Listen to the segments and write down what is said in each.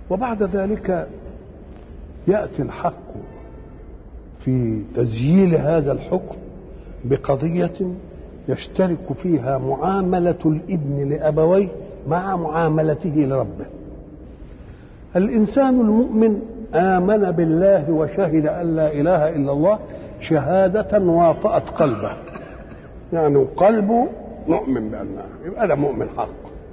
وبعد ذلك يأتي الحق في تسجيل هذا الحكم بقضية يشترك فيها معاملة الابن لأبويه مع معاملته لربه الإنسان المؤمن آمن بالله وشهد أن لا إله إلا الله شهادة واطأت قلبه يعني قلبه مؤمن بأنها يبقى ده مؤمن حق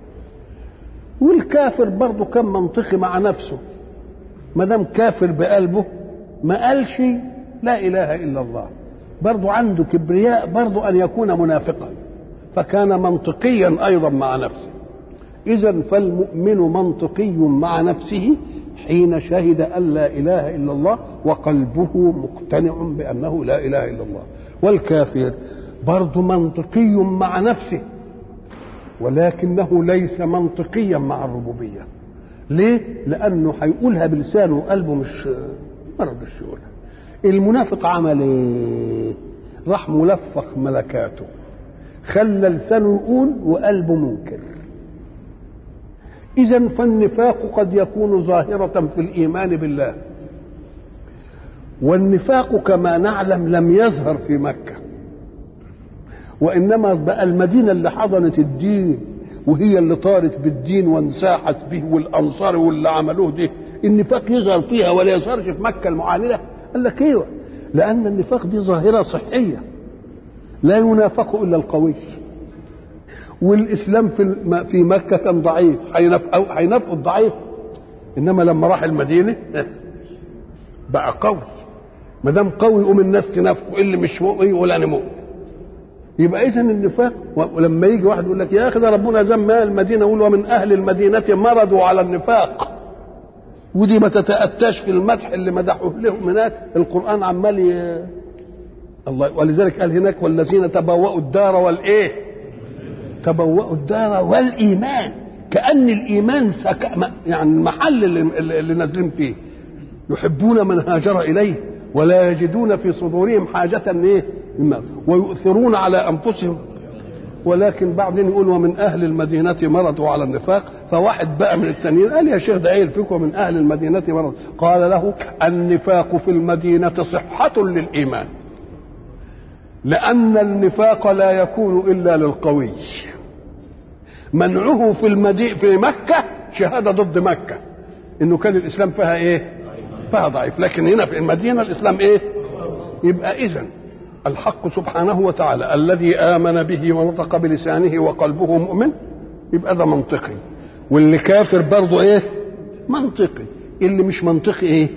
والكافر برضه كان منطقي مع نفسه ما دام كافر بقلبه ما قالش لا اله الا الله برضه عنده كبرياء برضه ان يكون منافقا فكان منطقيا ايضا مع نفسه اذا فالمؤمن منطقي مع نفسه حين شهد ان لا اله الا الله وقلبه مقتنع بانه لا اله الا الله والكافر برضه منطقي مع نفسه ولكنه ليس منطقيا مع الربوبيه ليه لانه هيقولها بلسانه وقلبه مش ما رضيش يقولها المنافق عمل ايه راح ملفق ملكاته خلى لسانه يقول وقلبه منكر اذا فالنفاق قد يكون ظاهره في الايمان بالله والنفاق كما نعلم لم يظهر في مكه وانما بقى المدينه اللي حضنت الدين وهي اللي طارت بالدين وانساحت به والانصار واللي عملوه ده النفاق يظهر فيها ولا يظهرش في مكه المعاندة قال لك ايوه لان النفاق دي ظاهره صحيه لا ينافق الا القوي والاسلام في في مكه كان ضعيف هينافقوا الضعيف انما لما راح المدينه بقى قوي ما دام قوي يقوم الناس تنافقه اللي مش مؤمن يقول انا مؤمن يبقى اذا النفاق ولما يجي واحد يقول لك يا اخي ده ربنا ذم المدينه يقول ومن اهل المدينه مرضوا على النفاق ودي ما تتاتاش في المدح اللي مدحوه لهم هناك القران عمال ي... الله ولذلك قال هناك والذين تبوأوا الدار والايه تبوأوا الدار والايمان كان الايمان سك... يعني المحل اللي, اللي نازلين فيه يحبون من هاجر اليه ولا يجدون في صدورهم حاجة ايه ويؤثرون على انفسهم ولكن بعدين يقول ومن اهل المدينة مرضوا على النفاق فواحد بقى من التانيين قال يا شيخ ده عيل فيكم من اهل المدينة مرض قال له النفاق في المدينة صحة للايمان لأن النفاق لا يكون إلا للقوي منعه في المدي في مكة شهادة ضد مكة إنه كان الإسلام فيها إيه؟ فيها ضعيف لكن هنا في المدينه الاسلام ايه يبقى اذا الحق سبحانه وتعالى الذي امن به ونطق بلسانه وقلبه مؤمن يبقى ده منطقي واللي كافر برضه ايه منطقي اللي مش منطقي ايه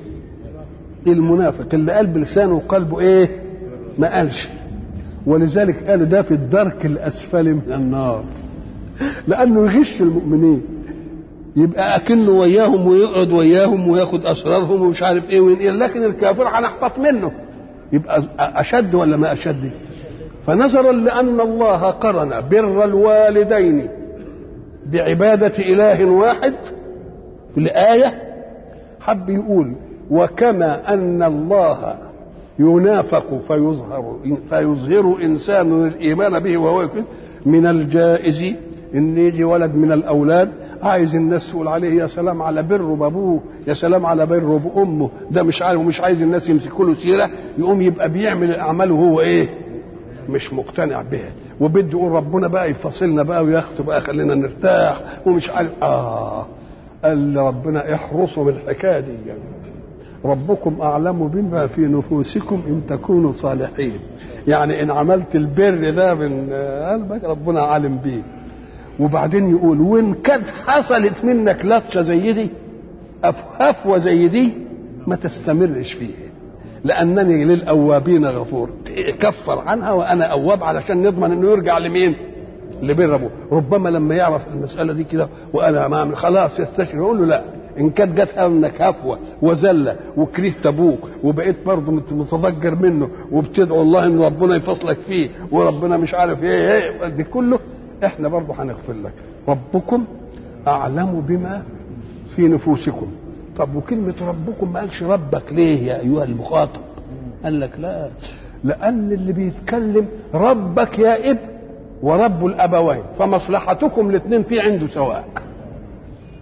المنافق اللي قال بلسانه وقلبه ايه ما قالش ولذلك قال ده في الدرك الاسفل من النار لانه يغش المؤمنين يبقى اكنه وياهم ويقعد وياهم وياخد اسرارهم ومش عارف ايه وينقل لكن الكافر هنحبط منه يبقى اشد ولا ما اشد فنظرا لان الله قرن بر الوالدين بعباده اله واحد في الايه حب يقول وكما ان الله ينافق فيظهر فيظهر انسان الايمان به وهو يكون من الجائز ان يجي ولد من الاولاد عايز الناس تقول عليه يا سلام على بره بابوه يا سلام على بره بامه ده مش عارف ومش عايز الناس يمسكوا له سيره يقوم يبقى بيعمل الاعمال وهو ايه مش مقتنع بها وبده يقول ربنا بقى يفصلنا بقى وياخده بقى خلينا نرتاح ومش عارف اه قال ربنا احرصوا بالحكايه دي يعني. ربكم اعلم بما في نفوسكم ان تكونوا صالحين يعني ان عملت البر ده من قلبك ربنا عالم بيه وبعدين يقول وان كانت حصلت منك لطشه زي دي هفوه زي دي ما تستمرش فيها لانني للاوابين غفور كفر عنها وانا اواب علشان نضمن انه يرجع لمين لبر ابوه ربما لما يعرف المساله دي كده وانا ما اعمل خلاص يستشعر يقول له لا ان كانت جت منك هفوه وزله وكرهت ابوك وبقيت برضه متفجر منه وبتدعو الله ان ربنا يفصلك فيه وربنا مش عارف ايه, إيه دي كله احنا برضه هنغفر لك ربكم اعلم بما في نفوسكم طب وكلمة ربكم ما قالش ربك ليه يا أيها المخاطب قال لك لا لأن اللي بيتكلم ربك يا ابن ورب الأبوين فمصلحتكم الاثنين في عنده سواء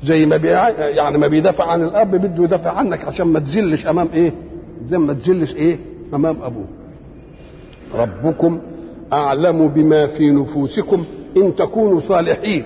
زي ما بي يعني ما بيدافع عن الاب بده يدافع عنك عشان ما تزلش امام ايه زي ما تزلش ايه امام ابوه ربكم اعلم بما في نفوسكم ان تكونوا صالحين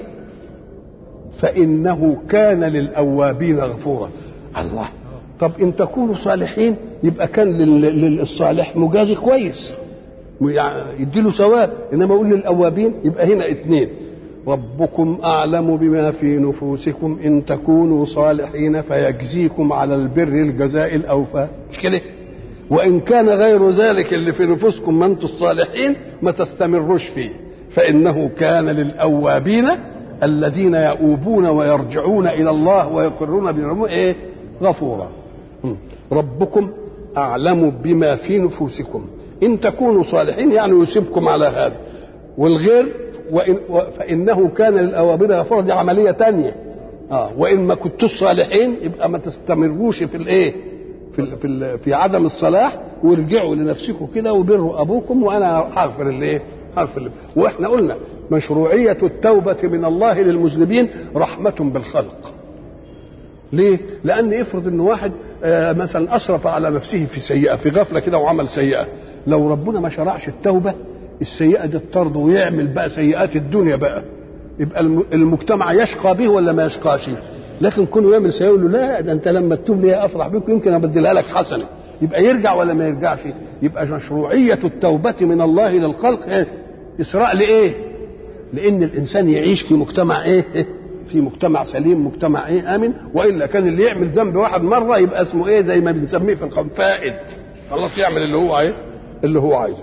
فانه كان للاوابين غفورا الله طب ان تكونوا صالحين يبقى كان للصالح مجازي كويس يعني يديله ثواب انما اقول للاوابين يبقى هنا اثنين ربكم اعلم بما في نفوسكم ان تكونوا صالحين فيجزيكم على البر الجزاء الاوفى مش كده وان كان غير ذلك اللي في نفوسكم ما انتم الصالحين ما تستمروش فيه فانه كان للاوابين الذين يؤوبون ويرجعون الى الله ويقرون بنعمه ايه غفورا ربكم اعلم بما في نفوسكم ان تكونوا صالحين يعني يسيبكم على هذا والغير وإن فانه كان للاوابين غفورا دي عمليه تانية اه وان ما كنتوش صالحين يبقى ما تستمروش في الايه في في في عدم الصلاح وارجعوا لنفسكم كده وبروا ابوكم وانا هغفر الايه هغفر اللي. واحنا قلنا مشروعيه التوبه من الله للمذنبين رحمه بالخلق ليه؟ لأن افرض إن واحد آه مثلا أسرف على نفسه في سيئة في غفلة كده وعمل سيئة لو ربنا ما شرعش التوبة السيئة دي تطرده ويعمل بقى سيئات الدنيا بقى يبقى المجتمع يشقى به ولا ما يشقاش لكن كونه يعمل سيئة يقول له لا ده أنت لما تتوب لي أفرح بك يمكن أبدلها لك حسنة يبقى يرجع ولا ما يرجعش يبقى مشروعية التوبة من الله للخلق إيه؟ إسراء لإيه؟ لأن الإنسان يعيش في مجتمع إيه؟ في مجتمع سليم مجتمع ايه امن والا كان اللي يعمل ذنب واحد مره يبقى اسمه ايه زي ما بنسميه في القوم فائد خلاص يعمل اللي هو عايز اللي هو عايزه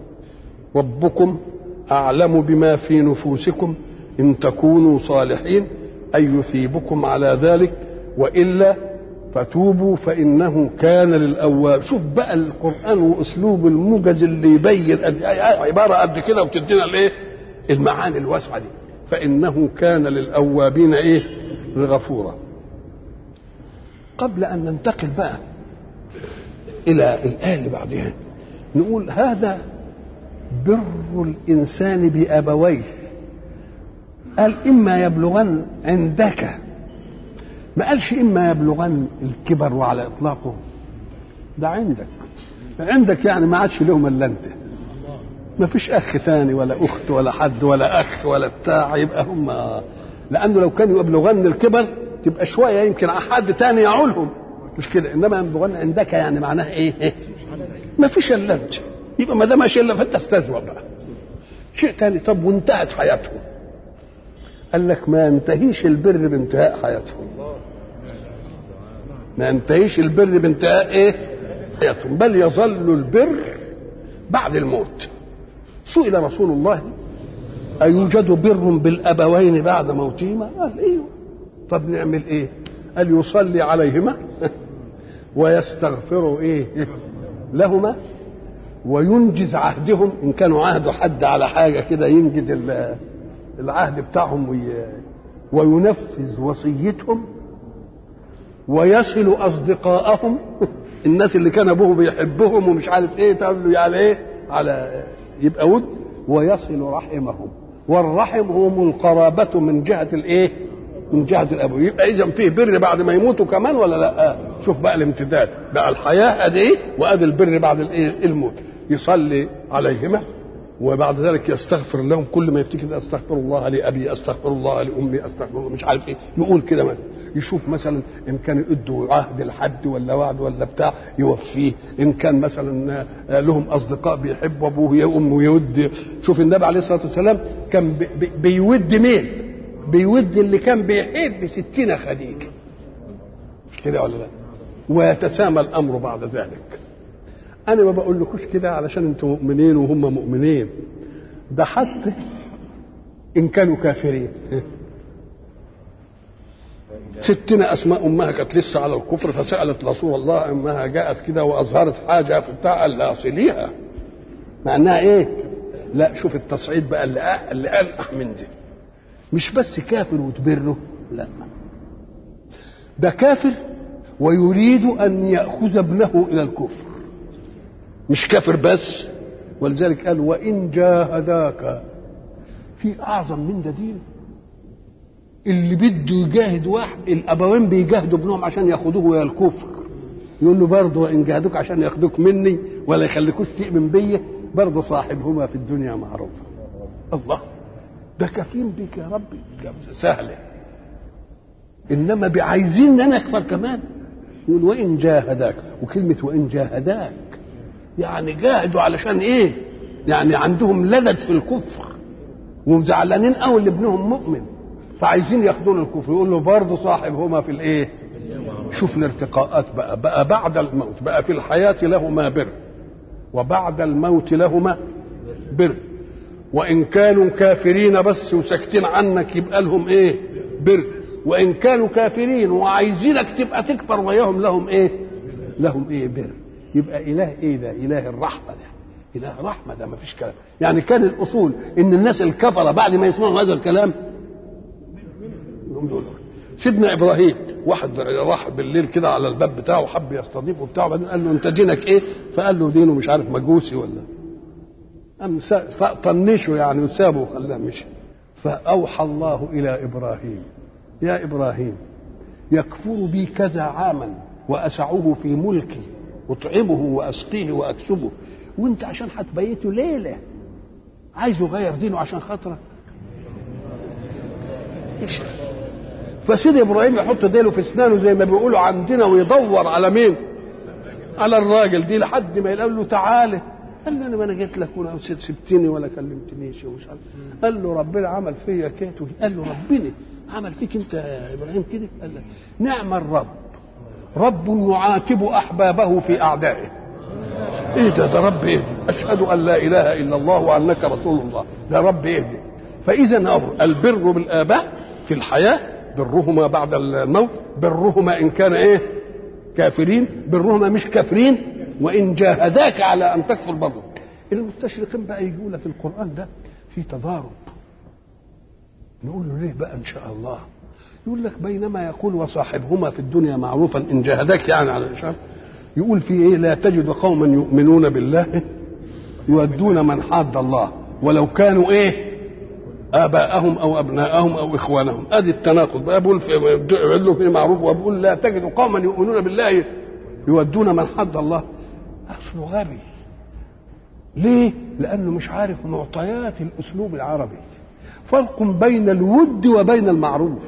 ربكم اعلم بما في نفوسكم ان تكونوا صالحين اي يثيبكم على ذلك والا فتوبوا فانه كان للاواب شوف بقى القران واسلوب الموجز اللي يبين عباره قد كده وتدينا الايه المعاني الواسعه دي فإنه كان للأوابين إيه غفورا قبل أن ننتقل بقى إلى الآية اللي بعدها نقول هذا بر الإنسان بأبويه قال إما يبلغن عندك ما قالش إما يبلغن الكبر وعلى إطلاقه ده عندك عندك يعني ما عادش لهم إلا أنت ما فيش اخ ثاني ولا اخت ولا حد ولا اخ ولا بتاع يبقى هم لانه لو كانوا يبلغن الكبر تبقى شويه يمكن حد تاني يعولهم مش كده انما يبلغن عندك يعني معناها ايه؟ ما فيش الا انت يبقى ما دام ماشي الا فانت استجوب بقى شيء ثاني طب وانتهت حياتهم قال لك ما ينتهيش البر بانتهاء حياتهم ما ينتهيش البر بانتهاء ايه؟ حياتهم بل يظل البر بعد الموت سئل رسول الله أيوجد بر بالأبوين بعد موتهما؟ قال أيوه طب نعمل إيه؟ قال يصلي عليهما ويستغفر إيه؟ لهما وينجز عهدهم إن كانوا عهدوا حد على حاجة كده ينجز العهد بتاعهم وي... وينفذ وصيتهم ويصل أصدقاءهم الناس اللي كان أبوه بيحبهم ومش عارف إيه تقول له على إيه؟ على يبقى ود ويصل رحمهم والرحم هم القرابة من جهة الايه؟ من جهة الأبو يبقى إذا فيه بر بعد ما يموتوا كمان ولا لا؟ شوف بقى الامتداد بقى الحياة أدي إيه؟ وأدي البر بعد الإيه؟ الموت يصلي عليهما وبعد ذلك يستغفر لهم كل ما يفتكر استغفر الله لابي استغفر الله لامي استغفر الله مش عارف ايه يقول كده مثلا يشوف مثلا ان كان يدوا عهد لحد ولا وعد ولا بتاع يوفيه ان كان مثلا لهم اصدقاء بيحبوا ابوه يا امه يود شوف النبي عليه الصلاه والسلام كان بي بيود مين بيود اللي كان بيحب ستين خديجه مش كده ولا لا ويتسامى الامر بعد ذلك انا ما بقول لكوش كده علشان انتم مؤمنين وهم مؤمنين ده حتى ان كانوا كافرين ستنا اسماء امها كانت لسه على الكفر فسالت رسول الله امها جاءت كده واظهرت حاجه في بتاع قال لا اصليها مع انها ايه لا شوف التصعيد بقى اللي اللي قال من دي مش بس كافر وتبره لا ده كافر ويريد ان ياخذ ابنه الى الكفر مش كافر بس ولذلك قال وان جاهداك في اعظم من ده دين اللي بده يجاهد واحد الابوين بيجاهدوا ابنهم عشان ياخدوه ويا الكفر يقول له برضه وان جاهدوك عشان ياخدوك مني ولا يخليكوش تؤمن بيا برضه صاحبهما في الدنيا معروفه الله ده كفيل بك يا ربي سهله انما بعايزين انا اكفر كمان يقول وان جاهداك وكلمه وان جاهداك يعني جاهدوا علشان ايه يعني عندهم لذة في الكفر وزعلانين قوي اللي ابنهم مؤمن فعايزين ياخدون الكفر يقول له برضه صاحبهما في الايه شوف الارتقاءات بقى بقى بعد الموت بقى في الحياة لهما بر وبعد الموت لهما بر وإن كانوا كافرين بس وساكتين عنك يبقى لهم إيه بر وإن كانوا كافرين وعايزينك تبقى تكفر وياهم لهم إيه لهم إيه بر يبقى إله إيه ده إله الرحمة ده إله رحمة ده ما فيش كلام يعني كان الأصول إن الناس الكفرة بعد ما يسمعوا هذا الكلام سيدنا ابراهيم واحد راح بالليل كده على الباب بتاعه وحب يستضيفه بتاعه بعدين قال له انت دينك ايه؟ فقال له دينه مش عارف مجوسي ولا أم طنشه يعني وسابه وخلاه مشي فأوحى الله إلى إبراهيم يا إبراهيم يكفر بي كذا عاما وأسعه في ملكي أطعمه وأسقيه وأكسبه وأنت عشان هتبيته ليلة عايز يغير دينه عشان خاطرك إيش فسيدي ابراهيم يحط ديله في اسنانه زي ما بيقولوا عندنا ويدور على مين؟ على الراجل دي لحد ما يقول له تعالى قال له انا ما انا جيت لك ولا سبتني ولا كلمتنيش ومش عارف قال له ربنا عمل فيا كده قال له ربنا عمل فيك انت يا ابراهيم كده قال له نعم الرب رب يعاتب احبابه في اعدائه ايه ده ده رب ايه اشهد ان لا اله الا الله وانك رسول الله ده رب ايه فاذا البر بالاباء في الحياه برهما بعد الموت برهما ان كان ايه كافرين برهما مش كافرين وان جاهداك على ان تكفر برضه المستشرقين بقى يجوا لك القران ده في تضارب نقول له ليه بقى ان شاء الله يقول لك بينما يقول وصاحبهما في الدنيا معروفا ان جاهداك يعني على الاشاره يقول في ايه لا تجد قوما يؤمنون بالله يودون من حاد الله ولو كانوا ايه اباءهم او ابناءهم او اخوانهم ادي التناقض بقى بقول في له في معروف وبقول لا تجد قوما يؤمنون بالله يودون من حد الله اصله غبي ليه لانه مش عارف معطيات الاسلوب العربي فرق بين الود وبين المعروف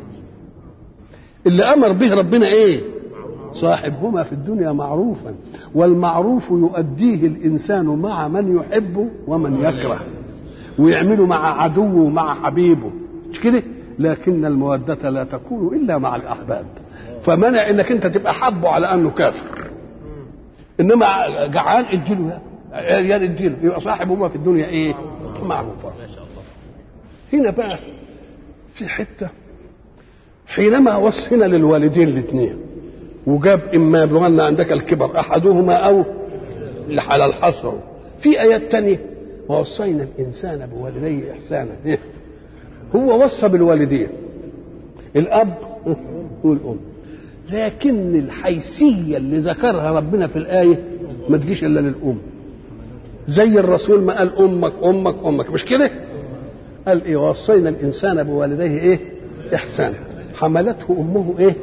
اللي امر به ربنا ايه صاحبهما في الدنيا معروفا والمعروف يؤديه الانسان مع من يحب ومن يكره ويعمله مع عدوه ومع حبيبه مش كده لكن المودة لا تكون إلا مع الأحباب فمنع انك انت تبقى حبه على انه كافر انما جعان اديله يا اديله يبقى صاحبهما في الدنيا ايه معروفه هنا بقى في حته حينما وصينا للوالدين الاثنين وجاب اما يبلغن عندك الكبر احدهما او على الحصر في ايات تانية ووصينا الانسان بوالديه احسانا إيه؟ هو وصى بالوالدين الاب والام لكن الحيثيه اللي ذكرها ربنا في الايه ما تجيش الا للام زي الرسول ما قال امك امك امك مش كده قال ايه وصينا الانسان بوالديه ايه احسانا حملته امه ايه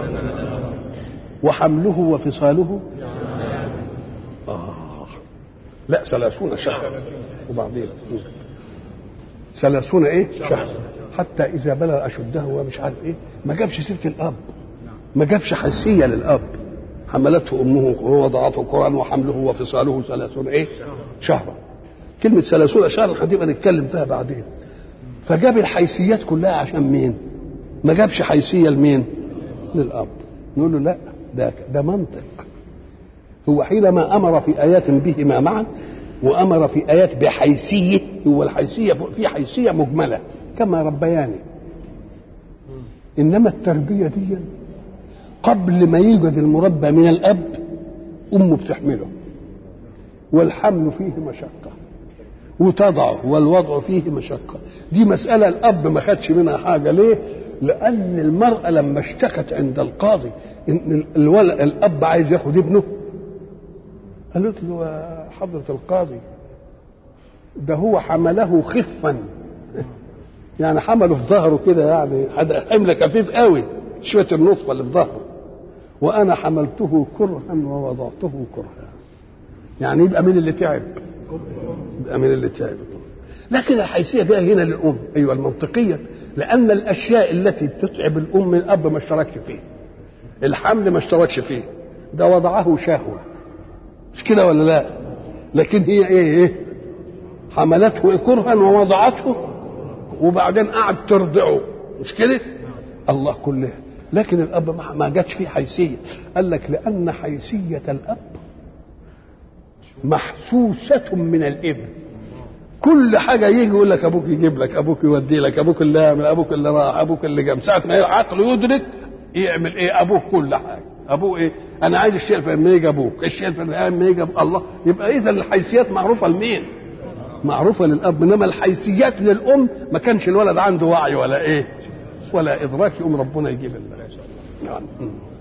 وحمله وفصاله آه. لا ثلاثون شهرا وبعدين ثلاثون ايه شهرا حتى اذا بلغ اشده ومش عارف ايه ما جابش سيره الاب ما جابش حسيه للاب حملته امه ووضعته قران وحمله وفصاله ثلاثون ايه شهرا كلمه ثلاثون شهرا هنبقى نتكلم فيها بعدين فجاب الحيثيات كلها عشان مين ما جابش حيثيه لمين للاب نقول له لا ده ده منطق هو حينما امر في ايات بهما معا وامر في ايات بحيثيه هو الحيثيه في حيثيه مجمله كما ربياني انما التربيه دي قبل ما يوجد المربى من الاب امه بتحمله والحمل فيه مشقه وتضعه والوضع فيه مشقه دي مساله الاب ما خدش منها حاجه ليه لان المراه لما اشتكت عند القاضي ان الولد الاب عايز ياخد ابنه قالت له يا حضره القاضي ده هو حمله خفا يعني حمله في ظهره كده يعني حمل خفيف قوي شويه النطفه اللي في ظهره وانا حملته كرها ووضعته كرها يعني يبقى مين اللي تعب يبقى مين اللي تعب لكن الحيثيه جايه هنا للام ايوه المنطقيه لان الاشياء التي تتعب الام الاب ما اشتركش فيه الحمل ما اشتركش فيه ده وضعه شهوه مش كده ولا لا لكن هي ايه ايه حملته كرها ووضعته وبعدين قعد ترضعه مش كده الله كلها لكن الاب ما جاتش فيه حيثيه قال لك لان حيثيه الاب محسوسه من الابن كل حاجه يجي يقول لك ابوك يجيب لك ابوك يودي لك ابوك اللي يعمل ابوك اللي راح ابوك اللي جاب ساعه ما عقله يدرك يعمل ايه ابوك كل حاجه ابوه ايه انا عايز الشيء الفلاني يجي ابوك الشيء الفلاني يجي الله يبقى اذا الحيثيات معروفه لمين معروفه للاب انما الحيثيات للام ما كانش الولد عنده وعي ولا ايه ولا ادراك يقوم ربنا يجيب الله يعني.